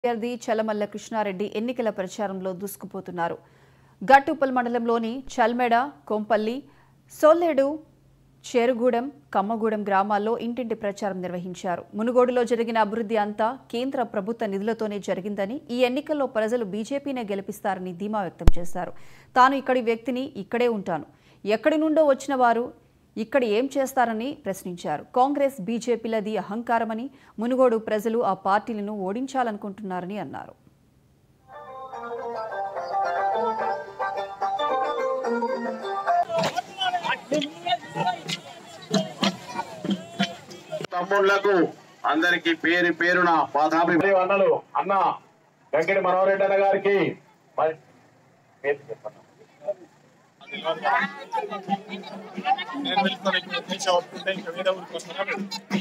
అభ్యర్థి చలమల్ల కృష్ణారెడ్డి ఎన్నికల ప్రచారంలో దూసుకుపోతున్నారు గట్టుప్పల్ మండలంలోని చల్మెడ కొంపల్లి సోల్లేడు చేరుగూడెం కమ్మగూడెం గ్రామాల్లో ఇంటింటి ప్రచారం నిర్వహించారు మునుగోడులో జరిగిన అభివృద్ధి అంతా కేంద్ర ప్రభుత్వ నిధులతోనే జరిగిందని ఈ ఎన్నికల్లో ప్రజలు బీజేపీనే గెలిపిస్తారని ధీమా వ్యక్తం చేశారు తాను ఇక్కడి వ్యక్తిని ఇక్కడే ఉంటాను ఎక్కడి నుండో వచ్చిన వారు ఇక్కడ ఏం చేస్తారని ప్రశ్నించారు కాంగ్రెస్ బీజేపీలది అహంకారమని మునుగోడు ప్రజలు ఆ పార్టీలను ఓడించాలనుకుంటున్నారని అన్నారు తమ్ముళ్లకు అందరికి పేరు పేరున పాదాభి అన్నలు అన్న వెంకటి మనోహరెడ్డి అన్న గారికి మరి- పేరు చెప్పండి. నేను వెళ్తాను ఇక్కడ దేశ ఒప్పుకుంటే ఇంకా వేరే ఊరికి వస్తాను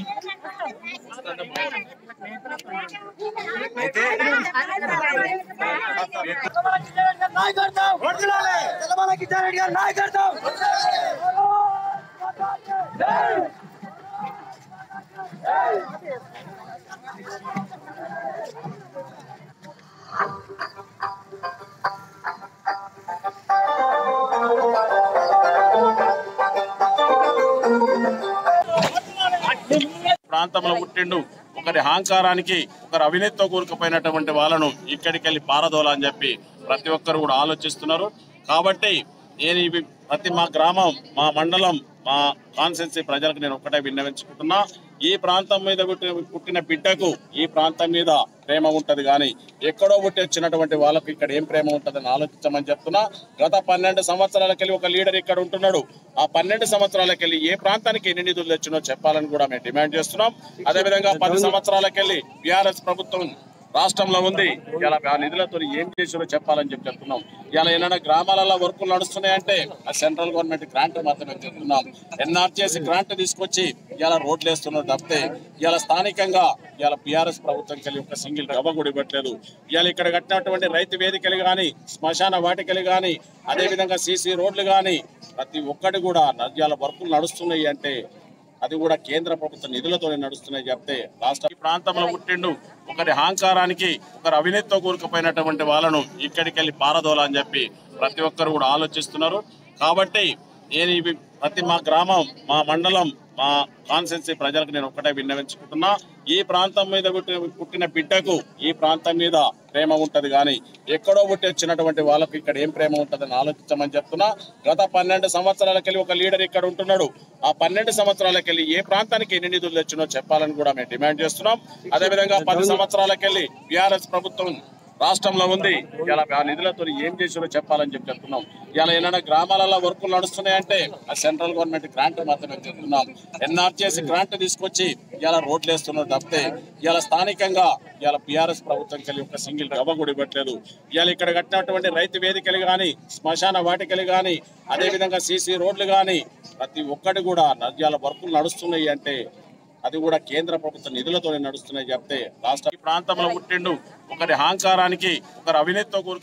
తెలంగాణ కిషన్ రెడ్డి గారి నాయకత్వం ప్రాంతంలో పుట్టిండు ఒకరి అహంకారానికి ఒకరి అవినీతితో కూరుకుపోయినటువంటి వాళ్ళను ఇక్కడికి వెళ్ళి పారదోలా అని చెప్పి ప్రతి ఒక్కరు కూడా ఆలోచిస్తున్నారు కాబట్టి నేను ఇవి ప్రతి మా గ్రామం మా మండలం మా కాన్స్టెన్సీ ప్రజలకు నేను ఒక్కటే విన్నవించుకుంటున్నా ఈ ప్రాంతం మీద పుట్టిన పుట్టిన బిడ్డకు ఈ ప్రాంతం మీద ప్రేమ ఉంటది కానీ ఎక్కడో పుట్టి వచ్చినటువంటి వాళ్ళకు ఇక్కడ ఏం ప్రేమ ఉంటుందని ఆలోచించమని చెప్తున్నా గత పన్నెండు సంవత్సరాలకెళ్ళి ఒక లీడర్ ఇక్కడ ఉంటున్నాడు ఆ పన్నెండు సంవత్సరాలకెళ్ళి ఏ ప్రాంతానికి ఎన్ని నిధులు తెచ్చినో చెప్పాలని కూడా మేము డిమాండ్ చేస్తున్నాం అదేవిధంగా పది సంవత్సరాలకెళ్ళి బీఆర్ఎస్ ప్రభుత్వం రాష్ట్రంలో ఉంది ఇలా ఆ నిధులతో ఏం చేసారో చెప్పాలని చెప్పి చెప్తున్నాం ఇలా ఏమైనా గ్రామాలలో వర్కులు నడుస్తున్నాయంటే ఆ సెంట్రల్ గవర్నమెంట్ గ్రాంట్ మాత్రమే చెప్తున్నాం ఎన్ఆర్జీఎస్ గ్రాంట్ తీసుకొచ్చి ఇలా రోడ్లు వేస్తున్నారు తప్పితే ఇలా స్థానికంగా ఇలా బీఆర్ఎస్ ప్రభుత్వం కలిగి ఒక సింగిల్ గవ్వ కూడా ఇవ్వట్లేదు ఇవాళ ఇక్కడ కట్టినటువంటి రైతు వేదికలు కానీ శ్మశాన వాటికలు కానీ అదేవిధంగా సీసీ రోడ్లు కానీ ప్రతి ఒక్కటి కూడా ఇవాళ వర్కులు నడుస్తున్నాయి అంటే అది కూడా కేంద్ర ప్రభుత్వ నిధులతోనే నడుస్తున్నాయి చెప్తే రాష్ట్ర ఈ ప్రాంతంలో పుట్టిండు ఒకరి అహంకారానికి ఒకరి అవినీతితో కూరుకుపోయినటువంటి వాళ్ళను ఇక్కడికి వెళ్ళి పారదోలా అని చెప్పి ప్రతి ఒక్కరు కూడా ఆలోచిస్తున్నారు కాబట్టి నేను ఇవి ప్రతి మా గ్రామం మా మండలం మా కాన్స్టెన్సీ ప్రజలకు నేను ఒక్కటే విన్నవించుకుంటున్నా ఈ ప్రాంతం మీద పుట్టిన పుట్టిన బిడ్డకు ఈ ప్రాంతం మీద ప్రేమ ఉంటది కానీ ఎక్కడో పుట్టి వచ్చినటువంటి వాళ్ళకు ఇక్కడ ఏం ప్రేమ ఉంటుందని ఆలోచించమని చెప్తున్నా గత పన్నెండు సంవత్సరాలకెళ్ళి ఒక లీడర్ ఇక్కడ ఉంటున్నాడు ఆ పన్నెండు సంవత్సరాలకెళ్ళి ఏ ప్రాంతానికి ఎన్ని నిధులు తెచ్చినో చెప్పాలని కూడా మేము డిమాండ్ చేస్తున్నాం అదేవిధంగా పది సంవత్సరాలకెళ్ళి బీఆర్ఎస్ ప్రభుత్వం రాష్ట్రంలో ఉంది ఇలా ఆ నిధులతో ఏం చేసారో చెప్పాలని చెప్పి చెప్తున్నాం ఇలా ఏమైనా గ్రామాలలో వర్కులు నడుస్తున్నాయంటే ఆ సెంట్రల్ గవర్నమెంట్ గ్రాంట్ మాత్రమే చెప్తున్నాం ఎన్ఆర్జీఎస్ గ్రాంట్ తీసుకొచ్చి ఇలా రోడ్లు వేస్తున్నారు తప్పితే ఇలా స్థానికంగా ఇలా బీఆర్ఎస్ ప్రభుత్వం కలిగి ఒక సింగిల్ గవ్వ కూడా ఇవ్వట్లేదు ఇవాళ ఇక్కడ కట్టినటువంటి రైతు వేదికలు కానీ శ్మశాన వాటికలు కానీ అదేవిధంగా సీసీ రోడ్లు కానీ ప్రతి ఒక్కటి కూడా ఇవాళ వర్కులు నడుస్తున్నాయి అంటే అది కూడా కేంద్ర ప్రభుత్వ నిధులతోనే నడుస్తున్నాయి చెప్తే రాష్ట్ర ఈ ప్రాంతంలో పుట్టిండు ఒకరి అహంకారానికి ఒకరి అవినీతితో కూరుకు